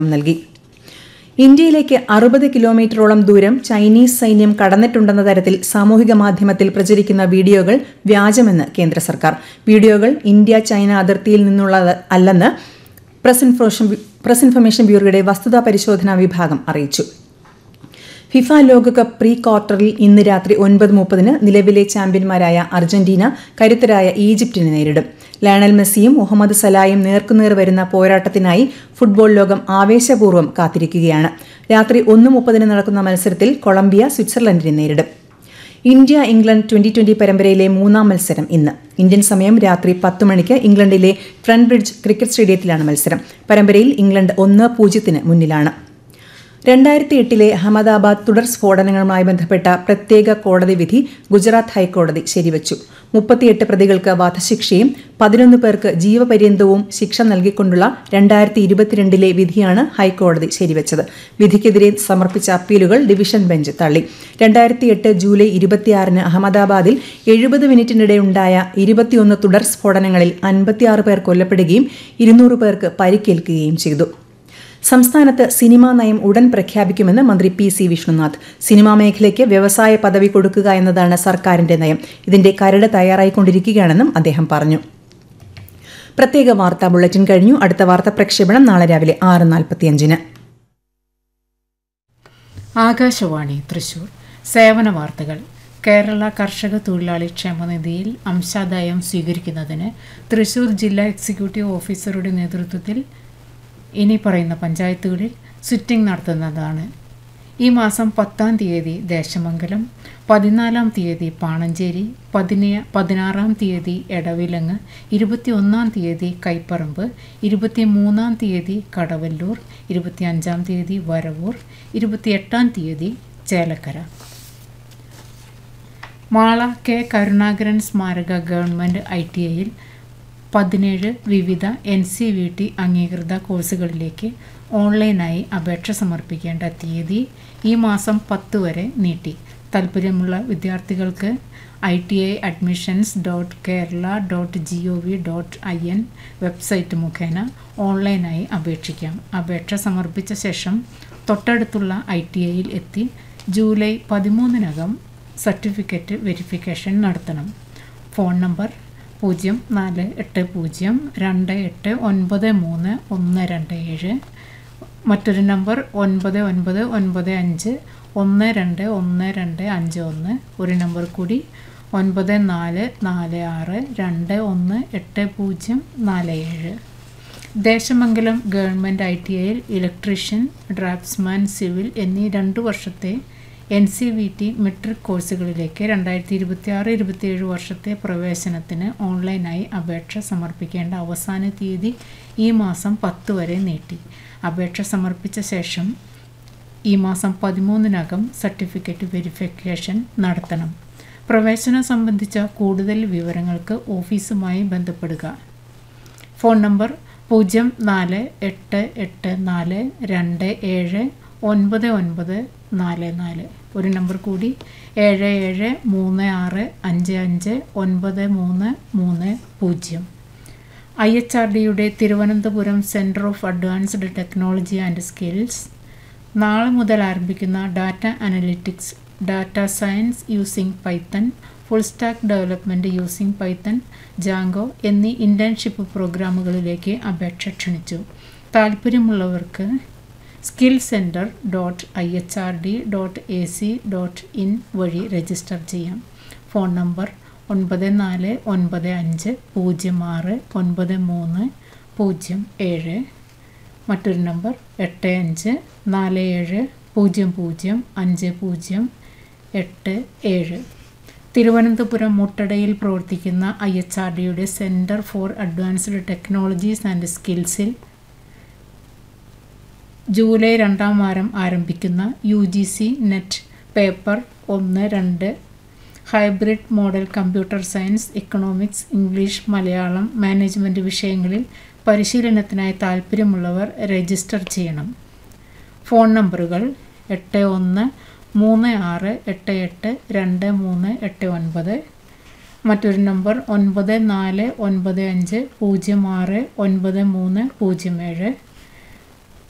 നൽകി ഇന്ത്യയിലേക്ക് അറുപത് കിലോമീറ്ററോളം ദൂരം ചൈനീസ് സൈന്യം കടന്നിട്ടുണ്ടെന്ന തരത്തിൽ സാമൂഹിക മാധ്യമത്തിൽ പ്രചരിക്കുന്ന വീഡിയോകൾ വ്യാജമെന്ന് കേന്ദ്ര സർക്കാർ വീഡിയോകൾ ഇന്ത്യ ചൈന അതിർത്തിയിൽ നിന്നുള്ളത് അല്ലെന്ന് പ്രസ് ഇൻഫോർമേഷൻ പ്രസ് ഇൻഫർമേഷൻ ബ്യൂറോയുടെ വസ്തുതാ പരിശോധനാ വിഭാഗം അറിയിച്ചു ഫിഫ ലോകകപ്പ് പ്രീ ക്വാർട്ടറിൽ ഇന്ന് രാത്രി ഒൻപത് മുപ്പതിന് നിലവിലെ ചാമ്പ്യന്മാരായ അർജന്റീന കരുത്തരായ ഈജിപ്തിനെ നേരിടും ലയണൽ മെസ്സിയും മുഹമ്മദ് സലായും നേർക്കുനേർ വരുന്ന പോരാട്ടത്തിനായി ഫുട്ബോൾ ലോകം ആവേശപൂർവ്വം കാത്തിരിക്കുകയാണ് രാത്രി ഒന്ന് മുപ്പതിന് നടക്കുന്ന മത്സരത്തിൽ കൊളംബിയ സ്വിറ്റ്സർലൻഡിനെ നേരിടും ഇന്ത്യ ഇംഗ്ലണ്ട് ട്വന്റി ട്വന്റി പരമ്പരയിലെ മൂന്നാം മത്സരം ഇന്ന് ഇന്ത്യൻ സമയം രാത്രി പത്ത് മണിക്ക് ഇംഗ്ലണ്ടിലെ ട്രെന്റ് ബ്രിഡ്ജ് ക്രിക്കറ്റ് സ്റ്റേഡിയത്തിലാണ് മത്സരം പരമ്പരയിൽ ഇംഗ്ലണ്ട് ഒന്ന് പൂജ്യത്തിന് മുന്നിലാണ് രണ്ടായിരത്തി എട്ടിലെ അഹമ്മദാബാദ് തുടർ സ്ഫോടനങ്ങളുമായി ബന്ധപ്പെട്ട പ്രത്യേക കോടതി വിധി ഗുജറാത്ത് ഹൈക്കോടതി ശരിവച്ചു മുപ്പത്തിയെട്ട് പ്രതികൾക്ക് വധശിക്ഷയും പതിനൊന്ന് പേർക്ക് ജീവപര്യന്തവും ശിക്ഷ നൽകിക്കൊണ്ടുള്ള രണ്ടായിരത്തി ഇരുപത്തിരണ്ടിലെ വിധിയാണ് ഹൈക്കോടതി ശരിവച്ചത് വിധിക്കെതിരെ സമർപ്പിച്ച അപ്പീലുകൾ ഡിവിഷൻ ബെഞ്ച് തള്ളി രണ്ടായിരത്തി എട്ട് ജൂലൈ ഇരുപത്തിയാറിന് അഹമ്മദാബാദിൽ എഴുപത് മിനിറ്റിനിടെ ഉണ്ടായ ഇരുപത്തിയൊന്ന് തുടർ സ്ഫോടനങ്ങളിൽ അൻപത്തിയാറ് പേർ കൊല്ലപ്പെടുകയും ഇരുന്നൂറ് പേർക്ക് പരിക്കേൽക്കുകയും ചെയ്തു സംസ്ഥാനത്ത് സിനിമാ നയം ഉടൻ പ്രഖ്യാപിക്കുമെന്ന് മന്ത്രി പി സി വിഷ്ണുനാഥ് സിനിമാ മേഖലയ്ക്ക് വ്യവസായ പദവി കൊടുക്കുക എന്നതാണ് സർക്കാരിന്റെ നയം ഇതിന്റെ കരട് തയ്യാറായിക്കൊണ്ടിരിക്കുകയാണെന്നും അദ്ദേഹം പറഞ്ഞു പ്രത്യേക വാർത്താ ബുള്ളറ്റിൻ കഴിഞ്ഞു അടുത്ത വാർത്താ പ്രക്ഷേപണം നാളെ രാവിലെ ആറ് നാൽപ്പത്തിയഞ്ചിന് ആകാശവാണി തൃശൂർ സേവന വാർത്തകൾ കേരള കർഷക തൊഴിലാളി ക്ഷേമനിധിയിൽ അംശാദായം സ്വീകരിക്കുന്നതിന് തൃശൂർ ജില്ലാ എക്സിക്യൂട്ടീവ് ഓഫീസറുടെ നേതൃത്വത്തിൽ ഇനി പറയുന്ന പഞ്ചായത്തുകളിൽ സിറ്റിംഗ് നടത്തുന്നതാണ് ഈ മാസം പത്താം തീയതി ദേശമംഗലം പതിനാലാം തീയതി പാണഞ്ചേരി പതിനേ പതിനാറാം തീയതി എടവിലങ്ങ് ഇരുപത്തിയൊന്നാം തീയതി കൈപ്പറമ്പ് ഇരുപത്തിമൂന്നാം തീയതി കടവല്ലൂർ ഇരുപത്തിയഞ്ചാം തീയതി വരവൂർ ഇരുപത്തിയെട്ടാം തീയതി ചേലക്കര മാള കെ കരുണാകരൻ സ്മാരക ഗവൺമെൻറ് ഐ ടി ഐയിൽ പതിനേഴ് വിവിധ എൻ സി വി ടി അംഗീകൃത കോഴ്സുകളിലേക്ക് ഓൺലൈനായി അപേക്ഷ സമർപ്പിക്കേണ്ട തീയതി ഈ മാസം പത്ത് വരെ നീട്ടി താല്പര്യമുള്ള വിദ്യാർത്ഥികൾക്ക് I T I admissions dot Kerala dot G O V dot I N website മുഖേന ഓൺലൈനായി അപേക്ഷിക്കാം അപേക്ഷ സമർപ്പിച്ച ശേഷം തൊട്ടടുത്തുള്ള ഐ ടി ഐയിൽ എത്തി ജൂലൈ പതിമൂന്നിനകം സർട്ടിഫിക്കറ്റ് വെരിഫിക്കേഷൻ നടത്തണം ഫോൺ നമ്പർ പൂജ്യം നാല് എട്ട് പൂജ്യം രണ്ട് എട്ട് ഒൻപത് മൂന്ന് ഒന്ന് രണ്ട് ഏഴ് മറ്റൊരു നമ്പർ ഒൻപത് ഒൻപത് ഒൻപത് അഞ്ച് ഒന്ന് രണ്ട് ഒന്ന് രണ്ട് അഞ്ച് ഒന്ന് ഒരു നമ്പർ കൂടി ഒൻപത് നാല് നാല് ആറ് രണ്ട് ഒന്ന് എട്ട് പൂജ്യം നാല് ഏഴ് ദേശമംഗലം ഗവൺമെൻറ് ഐ ടി ഐയിൽ ഇലക്ട്രീഷ്യൻ ഡ്രാഫ്റ്റ്സ്മാൻ സിവിൽ എന്നീ രണ്ട് വർഷത്തെ N C V T metric കോഴ്സുകളിലേക്ക് രണ്ടായിരത്തി ഇരുപത്തി ആറ് ഇരുപത്തിയേഴ് വർഷത്തെ പ്രവേശനത്തിന് ഓൺലൈനായി അപേക്ഷ സമർപ്പിക്കേണ്ട അവസാന തീയതി ഈ മാസം പത്ത് വരെ നീട്ടി അപേക്ഷ സമർപ്പിച്ച ശേഷം ഈ മാസം പതിമൂന്നിനകം സർട്ടിഫിക്കറ്റ് വെരിഫിക്കേഷൻ നടത്തണം പ്രവേശനം സംബന്ധിച്ച കൂടുതൽ വിവരങ്ങൾക്ക് ഓഫീസുമായി ബന്ധപ്പെടുക ഫോൺ നമ്പർ പൂജ്യം നാല് എട്ട് എട്ട് നാല് രണ്ട് ഏഴ് ഒൻപത് ഒൻപത് നാല് നാല് ഒരു നമ്പർ കൂടി ഏഴ് ഏഴ് മൂന്ന് ആറ് അഞ്ച് അഞ്ച് ഒൻപത് മൂന്ന് മൂന്ന് പൂജ്യം ഐ എച്ച് ആർ ഡിയുടെ Thiruvananthapuram centre of advanced technology and skills നാളെ മുതൽ ആരംഭിക്കുന്ന data analytics data science using Python full stack development using Python Django എന്നീ ഇൻറ്റേൺഷിപ്പ് പ്രോഗ്രാമുകളിലേക്ക് അപേക്ഷ ക്ഷണിച്ചു താല്പര്യമുള്ളവർക്ക് skill centre dot I H R D dot A C dot in വഴി register ചെയ്യാം ഫോൺ നമ്പർ ഒൻപത് നാല് ഒൻപത് അഞ്ച് പൂജ്യം ആറ് ഒൻപത് മൂന്ന് പൂജ്യം ഏഴ് മറ്റൊരു നമ്പർ എട്ട് അഞ്ച് നാല് ഏഴ് പൂജ്യം പൂജ്യം അഞ്ച് പൂജ്യം എട്ട് ഏഴ് തിരുവനന്തപുരം മുട്ടടയിൽ പ്രവർത്തിക്കുന്ന ഐ എച്ച് ആർ ഡിയുടെ centre for advanced technologies and സ്കിൽസിൽ ജൂലൈ രണ്ടാം വാരം ആരംഭിക്കുന്ന U G C net paper ഒന്ന് രണ്ട് hybrid model computer science economics English Malayalam management വിഷയങ്ങളിൽ പരിശീലനത്തിനായി താൽപ്പര്യമുള്ളവർ രജിസ്റ്റർ ചെയ്യണം ഫോൺ നമ്പറുകൾ എട്ട് ഒന്ന് മൂന്ന് ആറ് എട്ട് എട്ട് രണ്ട് മൂന്ന് എട്ട് ഒൻപത് മറ്റൊരു നമ്പർ ഒൻപത് നാല് ഒൻപത് അഞ്ച് പൂജ്യം ആറ് ഒൻപത് മൂന്ന് പൂജ്യം ഏഴ്